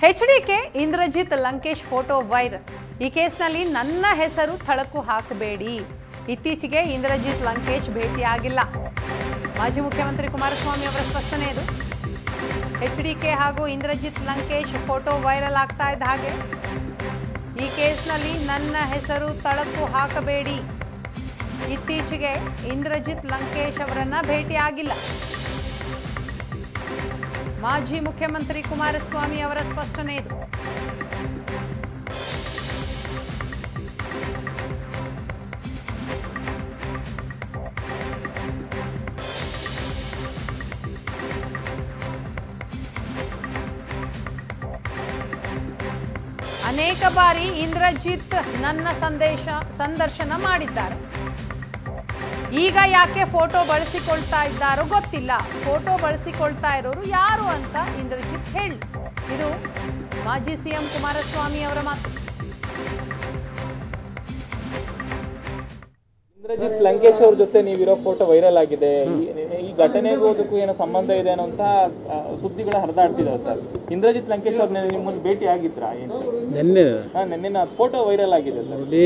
HDK Indrajit Lankesh photo viral ಈ ಕೇಸ್ನಲ್ಲಿ ನನ್ನ ಹೆಸರು ಥಳಕು ಹಾಕಬೇಡಿ ಇತ್ತೀಚೆಗೆ ಇಂದ್ರಜಿತ್ ಲಂಕೇಶ್ ಭೇಟಿಯಾಗಿಲ್ಲ ಮಾಜಿ ಮುಖ್ಯಮಂತ್ರಿ ಕುಮಾರಸ್ವಾಮಿ ಅವರ ಸ್ಪಷ್ಟನೆ ಇದು ಎಚ್ಡಿಕೆ ಹಾಗೂ ಇಂದ್ರಜಿತ್ ಲಂಕೇಶ್ ಫೋಟೋ ವೈರಲ್ ಆಗ್ತಾ ಇದ್ದ ಹಾಗೆ ಈ ಕೇಸ್ನಲ್ಲಿ ನನ್ನ ಹೆಸರು ತಳಕು ಹಾಕಬೇಡಿ ಇತ್ತೀಚೆಗೆ ಇಂದ್ರಜಿತ್ ಲಂಕೇಶ್ ಅವರನ್ನ ಭೇಟಿಯಾಗಿಲ್ಲ ಮಾಜಿ ಮುಖ್ಯಮಂತ್ರಿ ಕುಮಾರಸ್ವಾಮಿ ಅವರ ಸ್ಪಷ್ಟನೆ ಇದು ಅನೇಕ ಬಾರಿ ಇಂದ್ರಜಿತ್ ನನ್ನ ಸಂದೇಶ ಸಂದರ್ಶನ ಮಾಡಿದ್ದಾರೆ ಈಗ ಯಾಕೆ ಫೋಟೋ ಬಳಸಿಕೊಳ್ತಾ ಇದ್ದಾರೋ ಗೊತ್ತಿಲ್ಲ ಫೋಟೋ ಬಳಸಿಕೊಳ್ತಾ ಇರೋರು ಯಾರು ಅಂತ ಇಂದ್ರಜಿತ್ ಹೇಳಿ ಇದು ಮಾಜಿ ಸಿಎಂ ಕುಮಾರಸ್ವಾಮಿ ಅವರ ಮಾತು ಇಂದ್ರಜಿತ್ ಲಂಕೇಶ್ ಅವ್ರ ಜೊತೆ ನೀವಿರೋ ಫೋಟೋ ವೈರಲ್ ಆಗಿದೆ ಈ- ಈ ಘಟನೆಗೂ ಅದಕ್ಕೂ ಏನೋ ಸಂಬಂಧ ಇದೆ ಅನ್ನೋಂತ ಆ, ಸುದ್ದಿಗಳು ಹರಿದಾಡ್ತಿದಾವೆ ಸರ್ ಇಂದ್ರಜಿತ್ ಲಂಕೇಶ್ ಅವ್ರನ್ನ ನಿಮ್ಮನ್ನ ಭೇಟಿ ಆಗಿದ್ರಾ ಏನು ನೆನ್ನೆ ಹಾ ನಿನ್ನೆ ಫೋಟೋ ವೈರಲ್ ಆಗಿದೆ ಸರ್ ನೋಡಿ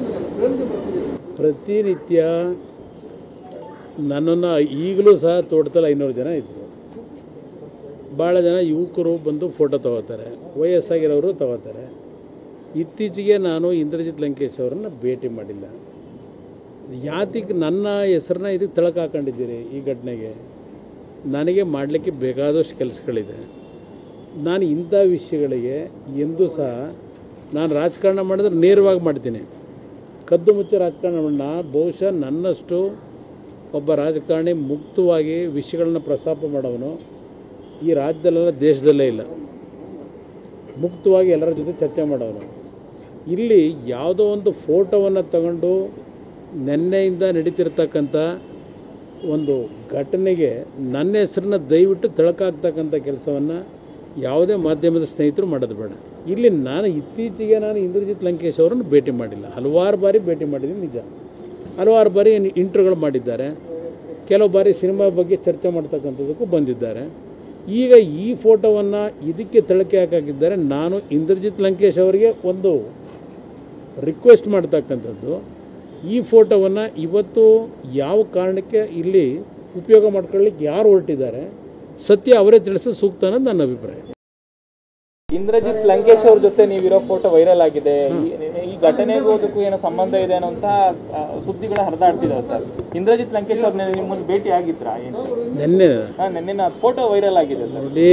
ಪ್ರತಿನಿತ್ಯ ನನ್ನನ್ನು ಈಗಲೂ ಸಹ ತೋಟದಲ್ಲಿ ಐನೂರು ಜನ ಇದ್ದರು ಭಾಳ ಜನ ಯುವಕರು ಬಂದು ಫೋಟೋ ತಗೋತಾರೆ ವಯಸ್ಸಾಗಿರೋರು ತಗೋತಾರೆ ಇತ್ತೀಚೆಗೆ ನಾನು ಇಂದ್ರಜಿತ್ ಲಂಕೇಶ್ ಅವರನ್ನು ಭೇಟಿ ಮಾಡಿಲ್ಲ ಯಾತಿಗೆ ನನ್ನ ಹೆಸರನ್ನ ಇದಕ್ಕೆ ತಳಕು ಹಾಕೊಂಡಿದ್ದೀರಿ ಈ ಘಟನೆಗೆ ನನಗೆ ಮಾಡಲಿಕ್ಕೆ ಬೇಕಾದಷ್ಟು ಕೆಲಸಗಳಿದೆ ನಾನು ಇಂಥ ವಿಷಯಗಳಿಗೆ ಎಂದೂ ಸಹ ನಾನು ರಾಜಕಾರಣ ಮಾಡಿದ್ರೆ ನೇರವಾಗಿ ಮಾಡ್ತೀನಿ ಕದ್ದು ಮುಚ್ಚ ರಾಜಕಾರಣ ಮಾಡಿ ನಾ ಬಹುಶಃ ನನ್ನಷ್ಟು ಒಬ್ಬ ರಾಜಕಾರಣಿ ಮುಕ್ತವಾಗಿ ವಿಷಯಗಳನ್ನ ಪ್ರಸ್ತಾಪ ಮಾಡೋವನು ಈ ರಾಜ್ಯದಲ್ಲೆಲ್ಲ ದೇಶದಲ್ಲೇ ಇಲ್ಲ ಮುಕ್ತವಾಗಿ ಎಲ್ಲರ ಜೊತೆ ಚರ್ಚೆ ಮಾಡೋನು ಇಲ್ಲಿ ಯಾವುದೋ ಒಂದು ಫೋಟೋವನ್ನು ತಗೊಂಡು ನೆನ್ನೆಯಿಂದ ನಡೀತಿರ್ತಕ್ಕಂಥ ಒಂದು ಘಟನೆಗೆ ನನ್ನ ಹೆಸರನ್ನ ದಯವಿಟ್ಟು ತಳಕಾಗ್ತಕ್ಕಂಥ ಕೆಲಸವನ್ನು ಯಾವುದೇ ಮಾಧ್ಯಮದ ಸ್ನೇಹಿತರು ಮಾಡೋದು ಬೇಡ ಇಲ್ಲಿ ನಾನು ಇತ್ತೀಚೆಗೆ ನಾನು ಇಂದ್ರಜಿತ್ ಲಂಕೇಶ್ ಅವರನ್ನು ಭೇಟಿ ಮಾಡಿಲ್ಲ ಹಲವಾರು ಬಾರಿ ಭೇಟಿ ಮಾಡಿದ್ದೀನಿ ನಿಜ ಹಲವಾರು ಬಾರಿ ಇಂಟ್ರ್ಯೂಗಳು ಮಾಡಿದ್ದಾರೆ ಕೆಲವು ಬಾರಿ ಸಿನಿಮಾ ಬಗ್ಗೆ ಚರ್ಚೆ ಮಾಡ್ತಕ್ಕಂಥದ್ದಕ್ಕೂ ಬಂದಿದ್ದಾರೆ ಈಗ ಈ ಫೋಟೋವನ್ನು ಇದಕ್ಕೆ ತಳಕೆ ಹಾಕಿದ್ದಾರೆ ನಾನು ಇಂದ್ರಜಿತ್ ಲಂಕೇಶ್ ಅವರಿಗೆ ಒಂದು ರಿಕ್ವೆಸ್ಟ್ ಮಾಡ್ತಕ್ಕಂಥದ್ದು ಈ ಫೋಟೋವನ್ನು ಇವತ್ತು ಯಾವ ಕಾರಣಕ್ಕೆ ಇಲ್ಲಿ ಉಪಯೋಗ ಮಾಡ್ಕೊಳ್ಳಿಕ್ಕೆ ಯಾರು ಹೊರಟಿದ್ದಾರೆ ಸತ್ಯ ಅವರೇ ತಿಳಿಸೋದು ಸೂಕ್ತ ಅನ್ನೋದು ನನ್ನ ಅಭಿಪ್ರಾಯ ಇಂದ್ರಜಿತ್ ಲಂಕೇಶ್ ಅವ್ರ ಜೊತೆ ನೀವಿರೋ ಫೋಟೋ ವೈರಲ್ ಆಗಿದೆ ಈ- ಈ ಘಟನೆಗೂ ಅದಕ್ಕೂ ಏನೋ ಸಂಬಂಧ ಇದೆ ಅನ್ನೋಂತ ಆ, ಸುದ್ದಿಗಳು ಹರಿದಾಡ್ತಿದಾವೆ ಸರ್ ಇಂದ್ರಜಿತ್ ಲಂಕೇಶ್ ಅವ್ರನ್ನ ನಿಮ್ಮನ್ನ ಭೇಟಿ ಆಗಿದ್ರಾ ಏನು ನೆನ್ನೆ ಹಾ ನಿನ್ನೆ ಫೋಟೋ ವೈರಲ್ ಆಗಿದೆ ಸರ್ ನೋಡಿ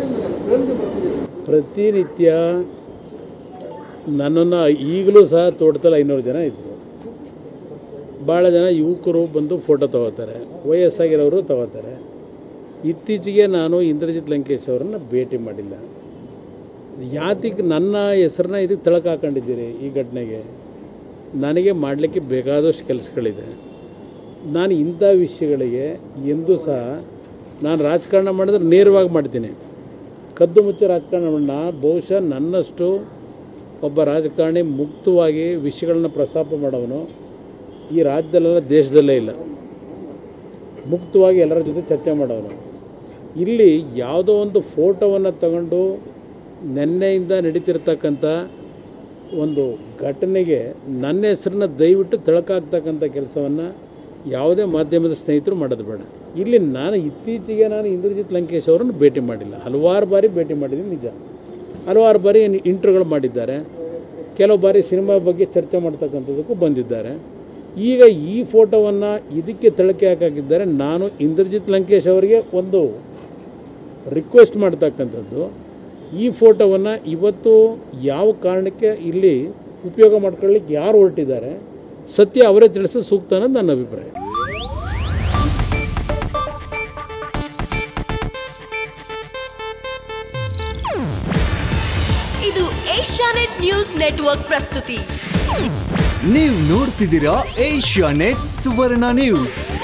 ಪ್ರತಿನಿತ್ಯ ನನ್ನನ್ನು ಈಗಲೂ ಸಹ ತೋಟದಲ್ಲಿ ಐನೂರು ಜನ ಇದ್ದರು ಭಾಳ ಜನ ಯುವಕರು ಬಂದು ಫೋಟೋ ತಗೋತಾರೆ ವಯಸ್ಸಾಗಿರೋರು ತಗೋತಾರೆ ಇತ್ತೀಚೆಗೆ ನಾನು ಇಂದ್ರಜಿತ್ ಲಂಕೇಶ್ ಅವರನ್ನು ಭೇಟಿ ಮಾಡಿಲ್ಲ ಯಾತಿಗೆ ನನ್ನ ಹೆಸರನ್ನ ಇದಕ್ಕೆ ತಳಕು ಹಾಕೊಂಡಿದ್ದೀರಿ ಈ ಘಟನೆಗೆ ನನಗೆ ಮಾಡಲಿಕ್ಕೆ ಬೇಕಾದಷ್ಟು ಕೆಲಸಗಳಿದೆ ನಾನು ಇಂಥ ವಿಷಯಗಳಿಗೆ ಎಂದೂ ಸಹ ನಾನು ರಾಜಕಾರಣ ಮಾಡಿದ್ರೆ ನೇರವಾಗಿ ಮಾಡ್ತೀನಿ ಕದ್ದು ಮುಚ್ಚ ರಾಜಕಾರಣ ಮಾಡಿ ನಾ ಬಹುಶಃ ನನ್ನಷ್ಟು ಒಬ್ಬ ರಾಜಕಾರಣಿ ಮುಕ್ತವಾಗಿ ವಿಷಯಗಳನ್ನ ಪ್ರಸ್ತಾಪ ಮಾಡೋವನು ಈ ರಾಜ್ಯದಲ್ಲೆಲ್ಲ ದೇಶದಲ್ಲೇ ಇಲ್ಲ ಮುಕ್ತವಾಗಿ ಎಲ್ಲರ ಜೊತೆ ಚರ್ಚೆ ಮಾಡೋನು ಇಲ್ಲಿ ಯಾವುದೋ ಒಂದು ಫೋಟೋವನ್ನು ತಗೊಂಡು ನೆನ್ನೆಯಿಂದ ನಡೀತಿರ್ತಕ್ಕಂಥ ಒಂದು ಘಟನೆಗೆ ನನ್ನ ಹೆಸರನ್ನ ದಯವಿಟ್ಟು ತಳಕಾಗ್ತಕ್ಕಂಥ ಕೆಲಸವನ್ನು ಯಾವುದೇ ಮಾಧ್ಯಮದ ಸ್ನೇಹಿತರು ಮಾಡೋದು ಬೇಡ ಇಲ್ಲಿ ನಾನು ಇತ್ತೀಚೆಗೆ ನಾನು ಇಂದ್ರಜಿತ್ ಲಂಕೇಶ್ ಅವರನ್ನು ಭೇಟಿ ಮಾಡಿಲ್ಲ ಹಲವಾರು ಬಾರಿ ಭೇಟಿ ಮಾಡಿದ್ದೀನಿ ನಿಜ ಹಲವಾರು ಬಾರಿ ಇಂಟ್ರ್ಯೂಗಳು ಮಾಡಿದ್ದಾರೆ ಕೆಲವು ಬಾರಿ ಸಿನಿಮಾ ಬಗ್ಗೆ ಚರ್ಚೆ ಮಾಡ್ತಕ್ಕಂಥದ್ದಕ್ಕೂ ಬಂದಿದ್ದಾರೆ ಈಗ ಈ ಫೋಟೋವನ್ನು ಇದಕ್ಕೆ ತಳಕೆ ಹಾಕಿದ್ದಾರೆ ನಾನು ಇಂದ್ರಜಿತ್ ಲಂಕೇಶ್ ಅವರಿಗೆ ಒಂದು ರಿಕ್ವೆಸ್ಟ್ ಮಾಡ್ತಕ್ಕಂಥದ್ದು ಈ ಫೋಟೋವನ್ನು ಇವತ್ತು ಯಾವ ಕಾರಣಕ್ಕೆ ಇಲ್ಲಿ ಉಪಯೋಗ ಮಾಡ್ಕೊಳ್ಳಿಕ್ಕೆ ಯಾರು ಹೊರಟಿದ್ದಾರೆ ಸತ್ಯ ಅವರೇ ತಿಳಿಸೋದು ಸೂಕ್ತ ಅನ್ನೋದು ನನ್ನ ಅಭಿಪ್ರಾಯ ಇದು ಏಷ್ಯಾನೆಟ್ ನ್ಯೂಸ್ ನೆಟ್ವರ್ಕ್ ಪ್ರಸ್ತುತಿ ನೀವು ನೋಡ್ತಿದ್ದೀರಾ ಏಷ್ಯಾ ನೆಟ್ ಸುವರ್ಣ ನ್ಯೂಸ್